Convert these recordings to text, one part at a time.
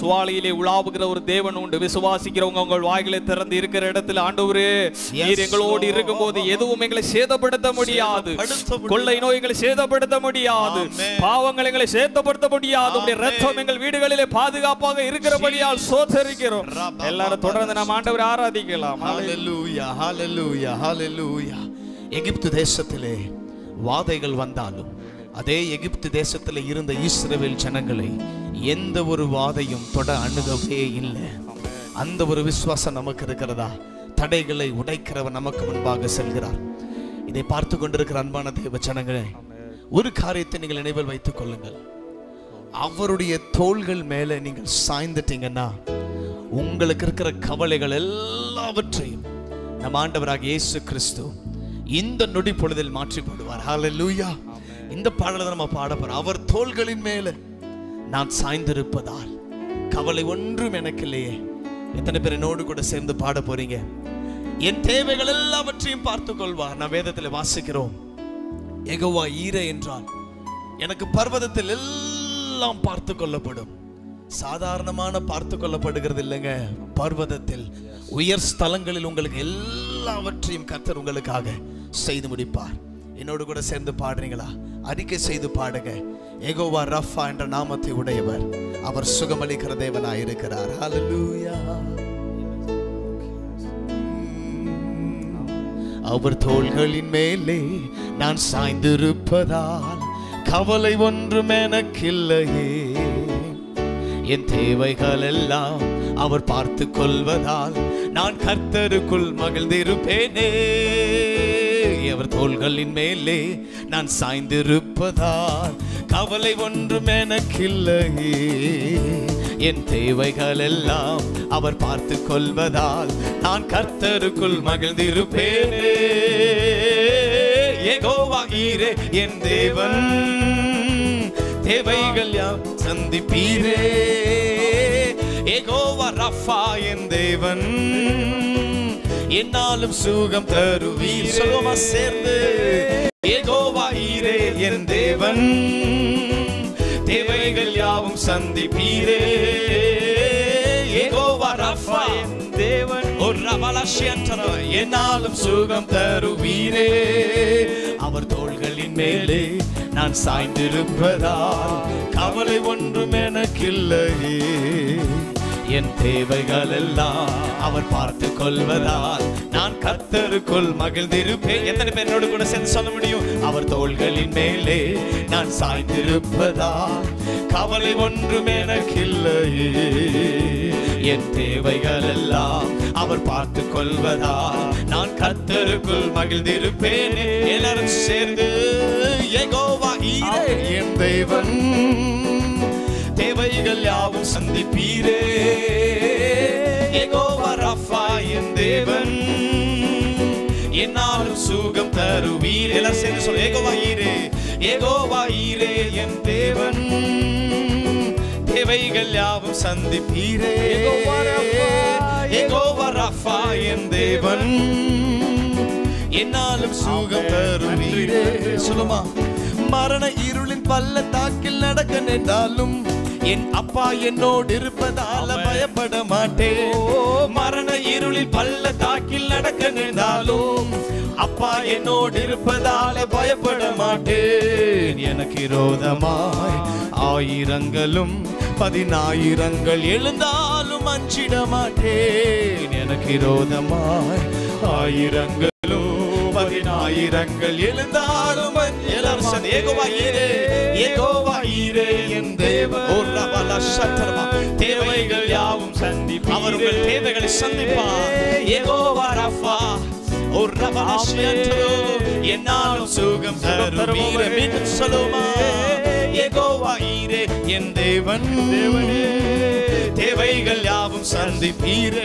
சுவாலியிலே உலாவுகிற ஒரு தேவன் உண்டு விசுவாசிக்கிறவங்க உங்கள் வாய்களை திறந்து இருக்கிற இடத்துல ஆண்டவரே நீர் எங்களோடு இருக்கும்போது எதுவும் எங்களை சேதப்படுத்த முடியாது சேதப்படுத்த முடியாது. கொள்ளை நோய்களை சேதப்படுத்த முடியாது ஆமென். பாவங்கள் எங்களை சேதப்படுத்த முடியாது உடைய ஆமென். ரத்தம் எங்கள் வீடுகளிலே பாதுகாப்பாக இருக்கிறபடியால் சோதரிக்கிறோம் ரபா, எல்லாரும் தொடர்ந்து நாம் ஆண்டவரை ஆராதிக்கலாம் ஹalleluya ஹalleluya ஹalleluya எகிப்து தேசத்திலே வாதைகள் வந்தாலும் அதே எகிப்து தேசத்தில் இருந்த இஸ்ரவேல் ஜனங்களை எந்த ஒரு வாதையும் தொட அணுகவே இல்லை அந்த ஒரு விசுவாசம் நமக்கு இருக்கிறதா தடைகளை உடைக்கிறவர் நமக்கு முன்பாக செல்கிறார் இதை பார்த்து கொண்டிருக்கிற அன்பான தேவ ஜனங்களே ஒரு காரியத்தை நீங்கள் நினைவில் வைத்துக் கொள்ளுங்கள் அவருடைய தோள்கள் மேலே நீங்கள் சாய்ந்துட்டீங்கன்னா உங்களுக்கு இருக்கிற கவலைகள் எல்லாவற்றையும் நம் ஆண்டவராக இயேசு கிறிஸ்து இந்த நொடி பொழுதில் மாற்றி போடுவார் ஹalleluya இந்த பாடலை நம்ம பாட போறோம் அவர் தோள்களின் மேலே நான் சாய்ந்திருப்பதால் கவலை ஒன்றும் எனக்கு இல்லையே எத்தனை பேர் என்னோடு கூட சேர்ந்து பாட போறீங்க என் தேவைகள் எல்லாவற்றையும் பார்த்துக் கொள்வார் நான் வேதத்தில் வாசிக்கிறோம் எகோவா ஈரே என்றால் எனக்கு பர்வதத்தில் எல்லாம் பார்த்து கொள்ளப்படும் சாதாரணமான பார்த்து கொள்ளப்படுகிறது இல்லைங்க பர்வதத்தில் உயர் ஸ்தலங்களில் உங்களுக்கு எல்லாவற்றையும் கர்த்தர் உங்களுக்காக செய்து முடிப்பார் என்னோடு கூட சேர்ந்து பாடுறீங்களா அறிக்கை செய்து பாடுங்க எகோவா ரஃபா என்ற நாமத்தை உடையவர் அவர் சுகமளிக்கிற தேவனாய் இருக்கிறார் ஹalleluya அவர் தோள்களின் மேலே நான் சாய்ந்திருப்பதால் கவலை ஒன்றும் எனக்கில்லையே என் தேவைகள் எல்லாம் அவர் பார்த்து கொள்வதால் நான் கர்த்தருக்குள் மகிழ்ந்திருப்பேனே அவர் தோள்களின் மேலே நான் சாய்ந்திருப்பதால் கவலை ஒன்றும் எனக்கில்லையே என் தேவைகள் எல்லாம் அவர் பார்த்து கொள்வதால் நான் கர்த்தருக்குள் மகிழ்ந்திருப்பேனே ஏகோவா ஈரே என் தேவன் தேவைகள் யாம் சந்திப்பீரே ஏகோவா ரஃபா என் தேவன் என்னாலும் சுகம் தருவீர் சொல்லுமா சேர்ந்து ஏகோவா ஈரே என் தேவன் தேவைகள் யாவும் சந்திப்பீரே ஏகோவா ரஃபா என் தேவன் ஒரு ரவலட்சியன்ற என்னாலும் சுகம் தருவீரே அவர் தோள்களின் மேலே நான் சாய்ந்திருப்பதால் கவலை ஒன்றும் எனக்கில்லையே என் தேவைகள் எல்லாம் அவர் பார்த்து கொள்வதால் நான் கர்த்தருக்குள் மகிழ்ந்திருப்பேன் எத்தனை பேர் என்னோடு கூட சேர்ந்து சொல்ல முடியும் அவர் தோள்களின் மேலே நான் சாய்ந்திருப்பதால் கவலை ஒன்றும் எனக்கில்லையே என் தேவைகள் எல்லாம் அவர் பார்த்து கொள்வதால் நான் கர்த்தருக்குள் மகிழ்ந்திருப்பேனே எல்லாரும் சேர்ந்து ஏகோவா ஈரே என் தேவன் தேவைகள் யாவும் சந்திப்பீரே ஏகோவா ரஃபா என் தேவன் என்னாலும் சுகம் தருவீர் எல்லாம் சேர்ந்து சொல்ல ஏகோவா ஈரே ஏகோவா ஈரே என் தேவன் தேவைகள் யாவும் சந்திப்பீரே ஏகோவா ரஃபா, ஏகோவா ரஃபா என் தேவன் என்னாலும் சுகம் தருவீரே சொல்லுமா மரண இருளின் பள்ளத்தாக்கில் நடக்க நின்றாலும் என் அப்பா என்னோடு இருப்பதால பயப்பட மாட்டேன் மரண இருளில் பள்ளத்தாக்கில் நடக்க நின்றாலும் அப்பா என்னோடு இருப்பதால பயப்பட மாட்டேன் எனக்கு விரோதமாய் ஆயிரங்களும் பதினாயிரங்கள் எழுந்தாலும் அஞ்சிட மாட்டேன் எனக்கு விரோதமாய் ஆயிரங்களும் பதினாயிரங்கள் எழுந்தாலும் அஞ்சி- எல்லாரும் சேர்ந்து ஏகோவா ஈரே ஏகோவா ஈரே என் தேவன் ஓ ரபல சத்தரமா தேவைகள் யாவும் சந்திப்பார் அவர் உங்கள் தேவைகளை சந்திப்பார் ஏகோவா ரஃபா ஓ ரபல சத்தரோ என்னாலும் சுகம் தரும் வீர மீண்டும் சொல்லுமா ஏகோவா ஈரே என் தேவன் தேவனே தேவைகள் யாவும் சந்திப்பீரே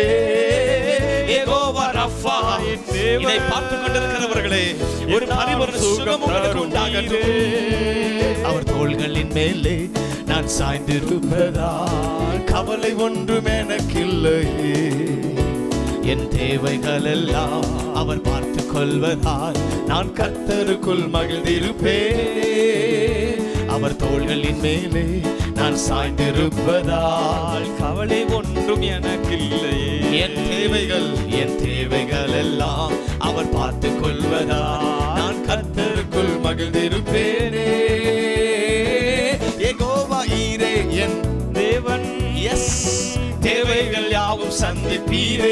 ஏகோவா ரஃபா இதை பார்த்து கொண்டிருக்கிறவர்களே ஒரு பரிபூரண சுகம் உங்களுக்கு உண்டாகட்டும் அவர் தோள்களின் மேலே நான் சாய்ந்திருப்பதால் கவலை ஒன்றும் எனக்கில்லையே என் தேவைகள் எல்லாம் அவர் பார்த்து கொள்வதால் நான் கர்த்தருக்குள் மகிழ்ந்திருப்பேன் அவர் தோள்களின் மேலே நான் சாய்ந்திருப்பதால் கவலை ஒன்றும் எனக்கில்லையே என் தேவைகள் என் தேவைகள் எல்லாம் அவர் பார்த்து கொள்வதா நான் கர்த்தருக்குள் மகிழ்ந்திருப்பேனே ஏகோவா ஈரே என் தேவன் எஸ் தேவைகள் யாவும் சந்திப்பீரே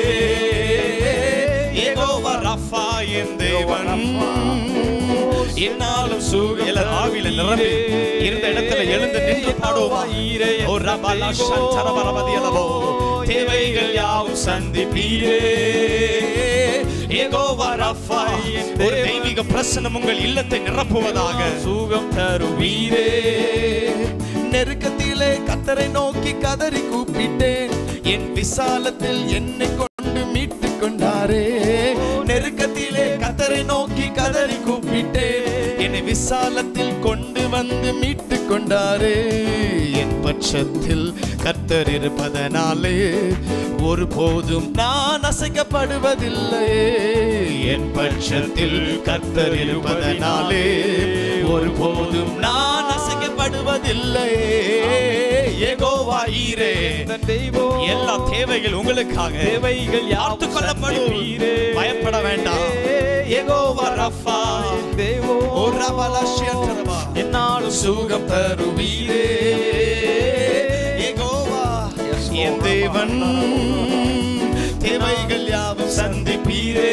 ஏகோவா ரஃபா என் தேவன் என்னாலும் சூகம் எல்லாரும் ஆவியில நிரம்பி இருந்த இடத்துல எழுந்து நின்று பாடுவோமா ஓ ரபலா சந்தரபரபதி அளவோ தேவைகள் யாவும் சந்திப்பீரே ஏகோவா ரஃபா ஒரு தெய்வீக பிரசனம் உங்கள் இல்லத்தை நிரப்புவதாக சுகம் தருவீரே நெருக்கத்திலே கத்தரை நோக்கி கதறி கூப்பிட்டேன் என் விசாலத்தில் என்னை கொண்டு மீட்டு கொண்டாரே நெருக்கத்திலே கத்தரை நோக்கி கதறி கூப்பிட்டேன் என்னை விசாலத்தில் கொண்டு வந்து மீட்டு கொண்டாரே என் பட்சத்தில் கத்தர் இருப்பதனாலே ஒருபோதும் நான் அசைக்கப்படுவதில்லை என் பட்சத்தில் கத்தர் இருப்பதனாலே ஒருபோதும் நான் அசைக்கப்படுவதில்லை ஏகோவா ஈரே தெய்வம் எல்லா தேவைகள் உங்களுக்காக தேவைகள் பார்த்து கொள்ளப்படும் சந்திப்பீரே. பயப்பட வேண்டாம் ஏகோவா ரஃபா தெய்வம் ஓ ரபலஷ்யந்தரவா என்னாலும் சுகம் தருவீரே ஏகோவா என் தேவன் தேவைகள் யாவும் சந்திப்பீரே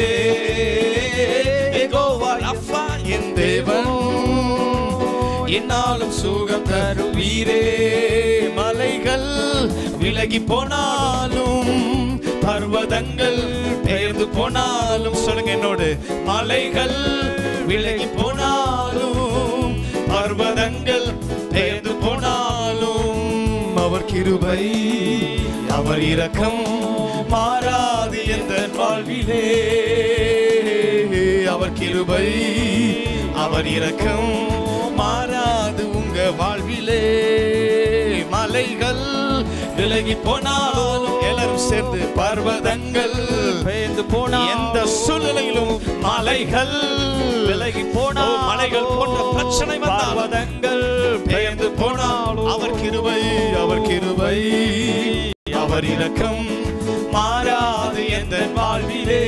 ஏகோவா ரஃபா என் தேவன் என்னாலும் சுகம் தருவீரே மலைகள் விலகி போனாலும் பர்வதங்கள் பெயர்ந்து போனாலும் சொல்லுங்க என்னோடு மலைகள் விலகி போனாலும் பர்வதங்கள் பெயர்ந்து போனாலும் அவர் கிருபை அவர் இரக்கம் மாறாது எந்த வாழ்விலே அவர் கிருபை அவர் இரக்கம் மாறாது உங்க வாழ்விலே மலைகள் விலகி போனாலும் எல்லாரும் சேர்ந்து பர்வதங்கள் பெயர்ந்து போனா எந்த சூழ்நிலையிலும் மலைகள் விலகி போனா ஓ, மலைகள் போன்ற பிரச்சனை வந்தாலும் பர்வதங்கள் பெயர்ந்து போனாலும் அவர் கிருபை அவர் கிருபை அவர் இரக்கம் மாறாது எந்த வாழ்விலே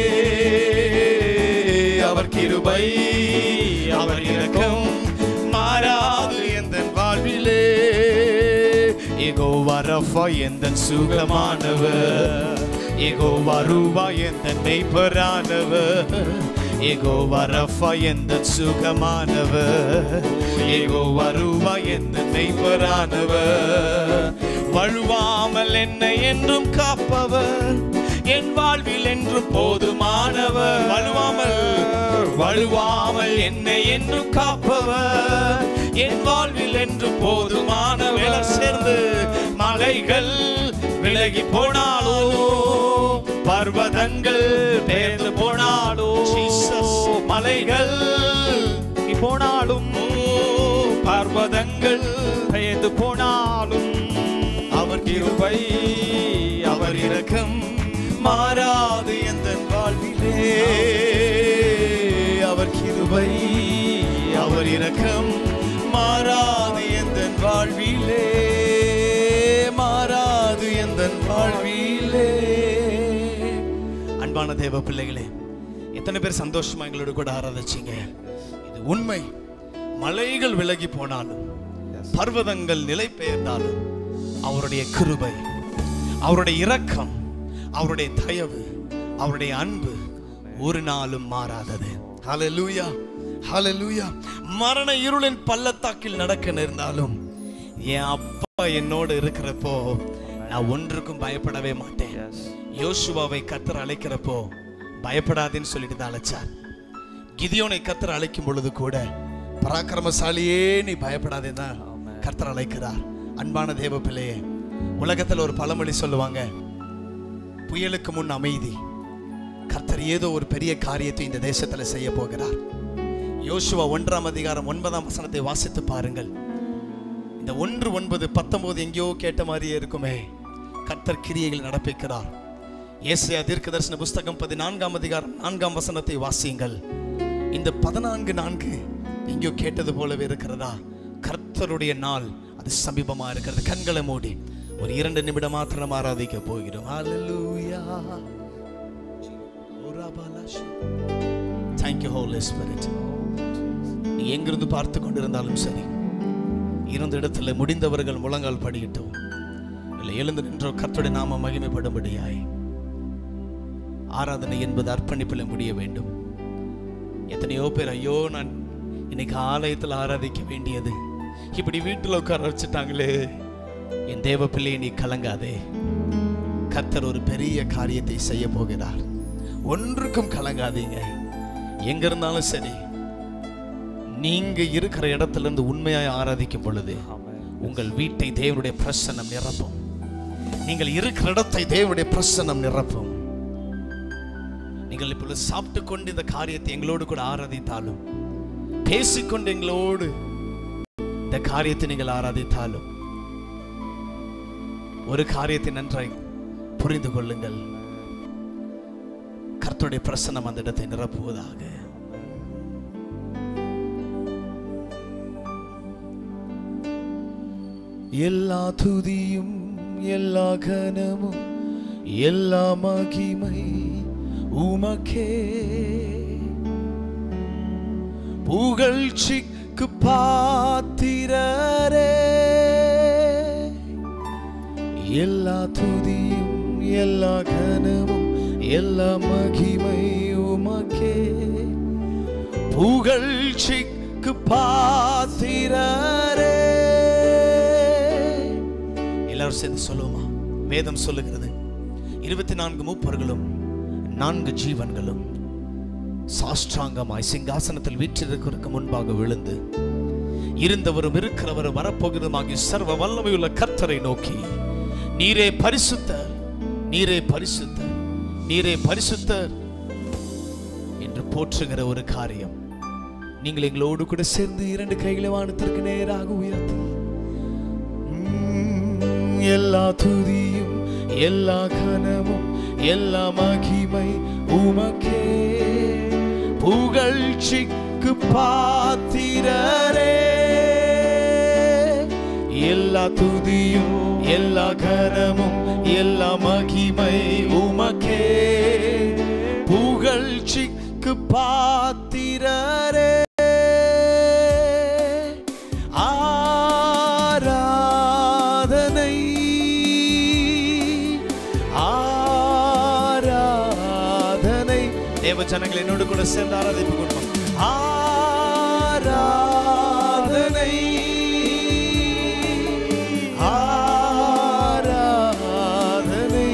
அவர் கிருபை அவர் இரக்கம் மாறாது எந்த வாழ்விலே ஏகோ வரஃபா எந்த சுகமானவர் ஏகோ வருவா எந்த மெய்ப்பரானவர் ஏகோ வரஃபா எந்த சுகமானவர் ஏகோ வருவா எந்த மெய்ப்பரானவர் வழுவாமல் என்னை என்றும் காப்பவர் என் வாழ்வில் என்றும் போதுமானவர் வழுவாமல் வழுவாமல் என்னை என்றும் காப்பவர் என் வாழ்வில் என்றும் போதுமானவர் சேர்ந்து மலைகள் விலகி போனாலும் பர்வதங்கள் பெயர்ந்து போனாலும் Jesus, மலைகள் போனாலும் ஓ, பர்வதங்கள் பெயர்ந்து போனாலும் அவர் கிருபை அவர் இரக்கம் மாறாது எந்த வாழ்விலே அவர் கிருபை அவர் இரக்கம் மாறாது எந்த வாழ்விலே மாறாது எந்த வாழ்விலே அன்பான தேவ பிள்ளைகளே எத்தனை பேர் சந்தோஷமா எங்களோட கூட ஆராதிச்சீங்க இது உண்மை மலைகள் விலகி போனாலும் பர்வதங்கள் நிலை பெயர்ந்தாலும் அவருடைய கிருபை அவருடைய இரக்கம் அவருடைய தயவு அவருடைய அன்பு ஒரு நாளும் மாறாதது ஹalleluya ஹalleluya மரண இருளின் பள்ளத்தாக்கில் நடக்க நேர்ந்தாலும் என் அப்பா என்னோடு இருக்கிறப்போ நான் ஒன்றுக்கும் பயப்படவே மாட்டேன் யோசுவாவை கத்தர் அழைக்கிறப்போ பயப்படாதேன்னு சொல்லிட்டு தான் அழைச்சார் கிதியோனை கத்தர் அழைக்கும் பொழுது கூட பராக்கிரமசாலியே நீ பயப்படாதே தான் கர்த்தர் அழைக்கிறார் அன்பான தேவ பிள்ளையே உலகத்துல ஒரு பழமொழி சொல்லுவாங்க புயலுக்கு முன் அமைதி கர்த்தர் ஏதோ ஒரு பெரிய காரியத்தை இந்த தேசத்துல செய்ய போகிறார் யோசுவா ஒன்றாம் அதிகாரம் ஒன்பதாம் வசனத்தை வாசித்து பாருங்கள் இந்த ஒன்று ஒன்பது பத்தொன்பது எங்கேயோ கேட்ட மாதிரியே இருக்குமே கர்த்தர் கிரியைகள் நடப்பிக்கிறார் ஏசியா தீர்க்கதரிசன புஸ்தகம் பதினான்காம் அதிகாரம் நான்காம் வசனத்தை வாசியுங்கள் இந்த பதினான்கு நான்கு எங்கேயோ கேட்டது போலவே இருக்கிறதா கர்த்தருடைய நாள் அது சமீபமா இருக்கிறது கண்களை மூடி ஒரு இரண்டு நிமிடம் மாத்திரம் ஆராதிக்க போகிறோம் ஹalleluya Thank you Holy Spirit நீ எங்கிருந்து பார்த்து கொண்டிருந்தாலும் சரி இருந்த இடத்துல முடிந்தவர்கள் முழங்கால் படியிட்டோம் இல்லை எழுந்து நின்றோ கர்த்தருடைய நாம மகிமைப்படும்படியாய் ஆராதனை என்பது அர்ப்பணிப்பில் முடிய வேண்டும் எத்தனையோ பேர் ஐயோ நான் இன்னைக்கு ஆலயத்தில் ஆராதிக்க வேண்டியது இப்படி வீட்டில் உட்கார வச்சுட்டாங்களே என் தேவ பிள்ளையை நீ கலங்காதே கர்த்தர் ஒரு பெரிய காரியத்தை செய்ய போகிறார் ஒன்றுக்கும் கலங்காதீங்க எங்க இருந்தாலும் சரி நீங்க இருக்கிற இடத்துல இருந்து உண்மையாய் ஆராதிக்கும் பொழுது உங்கள் வீட்டை தேவனுடைய பிரசன்னம் நிரப்பும் நீங்கள் இருக்கிற இடத்தை தேவனுடைய பிரசன்னம் நிரப்பும் நீங்கள் இப்பொழுது சாப்பிட்டு கொண்டு இந்த காரியத்தை எங்களோடு கூட ஆராதித்தாலும் பேசிக்கொண்டு எங்களோடு இந்த காரியத்தை நீங்கள் ஆராதித்தாலும் ஒரு காரியத்தை நன்றாய் புரிந்து கொள்ளுங்கள் கர்த்தருடைய பிரசன்னம் அந்த இடத்தை நிரப்புவதாக எல்லா துதியும் எல்லா கனமும் எல்லா மகிமை உமக்கே புகழ்ச்சிக்கு பாத்திரரே எல்லா துதியும் எல்லா கனமும் எல்லா மகிமை உமக்கே புகழ்ச்சிக்கு பாத்திரரே எல்லாரும் சேர்ந்து சொல்லுவோமா வேதம் சொல்லுகிறது இருபத்தி நான்கு மூப்பர்களும் நான்கு ஜீவன்களும் சாஷ்டாங்கமாய் சிங்காசனத்தில் வீற்றிருக்கிறதுக்கு முன்பாக விழுந்து இருந்தவரும் இருக்கிறவரும் வரப்போகிறதுமாகிய சர்வ வல்லமையுள்ள கர்த்தரை நோக்கி நீரே பரிசுத்தர் நீரே பரிசுத்தர் நீரே பரிசுத்தர் என்று போற்றுகிற ஒரு காரியம் நீங்கள் எங்களோடு கூட சேர்ந்து இரண்டு கைகளை வானத்திற்கு நேராக உயர்த்தி உம், எல்லா துதியும் எல்லா கனமும் எல்லா மகிமை உமக்கே புகழ்ச்சிக்கு பாத்திரரே எல்லா துதியும் எல்லா கனமும் எல்லா மகிமை உமக்கே புகழ்ச்சிக்கு பாத்திரரே ஆராதனை ஆராதனை தேவ ஜனங்கள் என்னோடு கூட சேர்ந்து ஆராதிப்பு கொடுப்போம் ஆராதனை ஆராதனை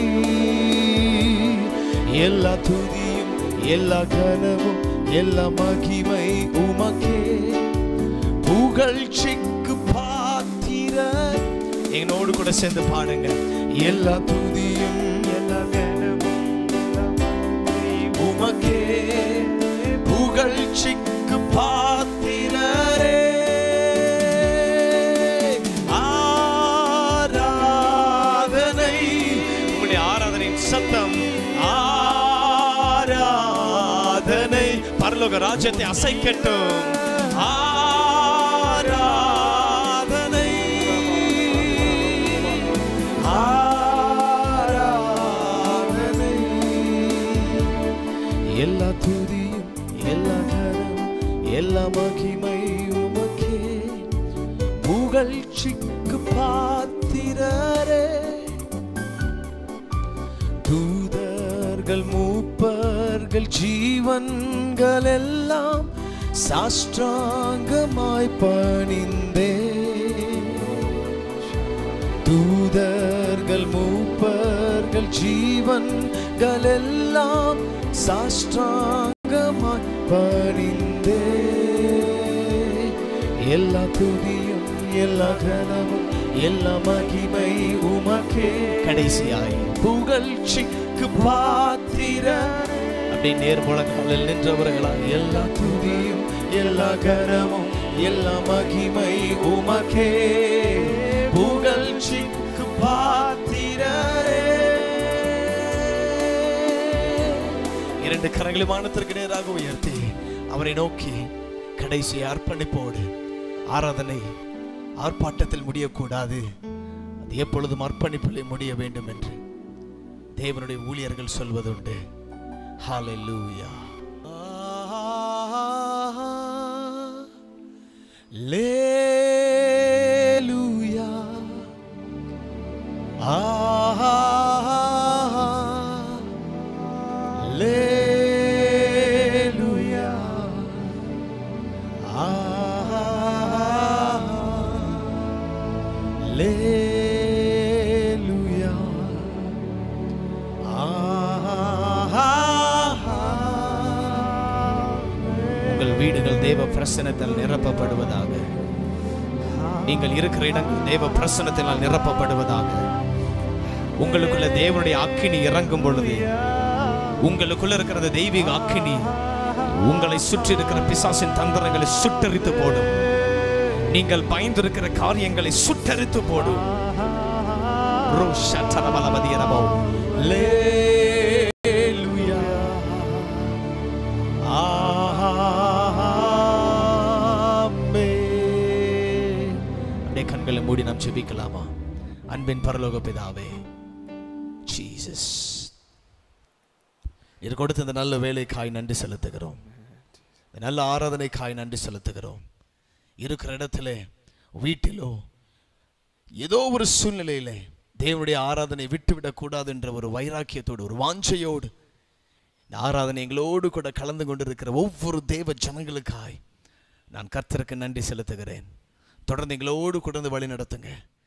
எல்லா துதியும் எல்லா கனவும் எல்லா மகிமை உமக்கே புகழ்ச்சிக்கு பாத்திர என்னோடு கூட சேர்ந்து பாடுங்க எல்லா துதியும் எல்லா கனவும் உமக்கே புகழ்ச்சிக்கு பாத்திரரே ஆராதனை உங்களுடைய ஆராதனையின் சத்தம் ஆராதனை பரலோக ராஜ்யத்தை அசைக்கட்டும் ஆராதனை ஆராதனை எல்லா துதியும் எல்லா கனம் எல்லா மகிமை உமக்கே புகழ்ச்சிக்கு பாத்திரரே தூதர்கள் மூப்பர்கள் ஜீவன்கள் எல்லாம் சாஷ்டாங்கமாய் பணிந்தே தூதர்கள் மூப்பர்கள் ஜீவன்கள் எல்லாம் சாஷ்டாங்கமாய் பணிந்தே எல்லா துதியும் எல்லா கனமும் எல்லா மகிமை உமக்கே கடைசியாய் புகழ்ச்சிக்கு பாத்திர அப்படி நேர்முழங்காலில் நின்றவர்களா எல்லா துதியும் எல்லா கனமும் எல்லா மகிமை உமக்கே புகழ்ச்சிக்கு பாத்திரரே இரண்டு கரங்களை வானத்திற்கு நேராக உயர்த்தி அவரை நோக்கி கடைசி அர்ப்பணிப்போடு ஆராதனை ஆர்ப்பாட்டத்தில் முடியக்கூடாது அது எப்பொழுதும் அர்ப்பணிப்பிலே முடிய வேண்டும் என்று தேவனுடைய ஊழியர்கள் சொல்வதுண்டு ஹalleluya லேலூயா ஆஹா லேலூயா ஆஹா லேலூயா உங்கள் வீடுகள் தேவ பிரசனத்தால் நிரப்பப்படுவதாக நீங்கள் இருக்கிற இடங்கள் தேவ பிரசனத்தினால் நிரப்பப்படுவதாக உங்களுக்குள்ள தேவனுடைய அக்கினி இறங்கும் பொழுது உங்களுக்குள்ள இருக்கிற அந்த தெய்வீக அக்கினி உங்களை சுற்றி இருக்கிற பிசாசின் தந்திரங்களை சுட்டரித்து போடும் நீங்கள் பயந்திருக்கிற காரியங்களை சுட்டரித்து போடும் ரோஷத்தனபலவதியனமோ. லேலுயா. ஆமென். அப்படியே கண்களை மூடி நாம் ஜெபிக்கலாமா அன்பின் பரலோக பிதாவே ஜீசஸ் நீர் கொடுத்த இந்த நல்ல வேலைக்காய் நன்றி செலுத்துகிறோம் இந்த நல்ல ஆராதனைக்காய் நன்றி செலுத்துகிறோம் இருக்கிற இடத்துல வீட்டிலோ ஏதோ ஒரு சூழ்நிலையிலே தேவனுடைய ஆராதனை விட்டுவிடக் கூடாது என்ற ஒரு வைராக்கியத்தோடு ஒரு வாஞ்சையோடு இந்த ஆராதனை எங்களோடு கூட கலந்து கொண்டிருக்கிற ஒவ்வொரு தேவ ஜனங்களுக்காய் நான் கர்த்தருக்கு நன்றி செலுத்துகிறேன் தொடர்ந்து எங்களோடு கூட இருந்து வழி நடத்துங்க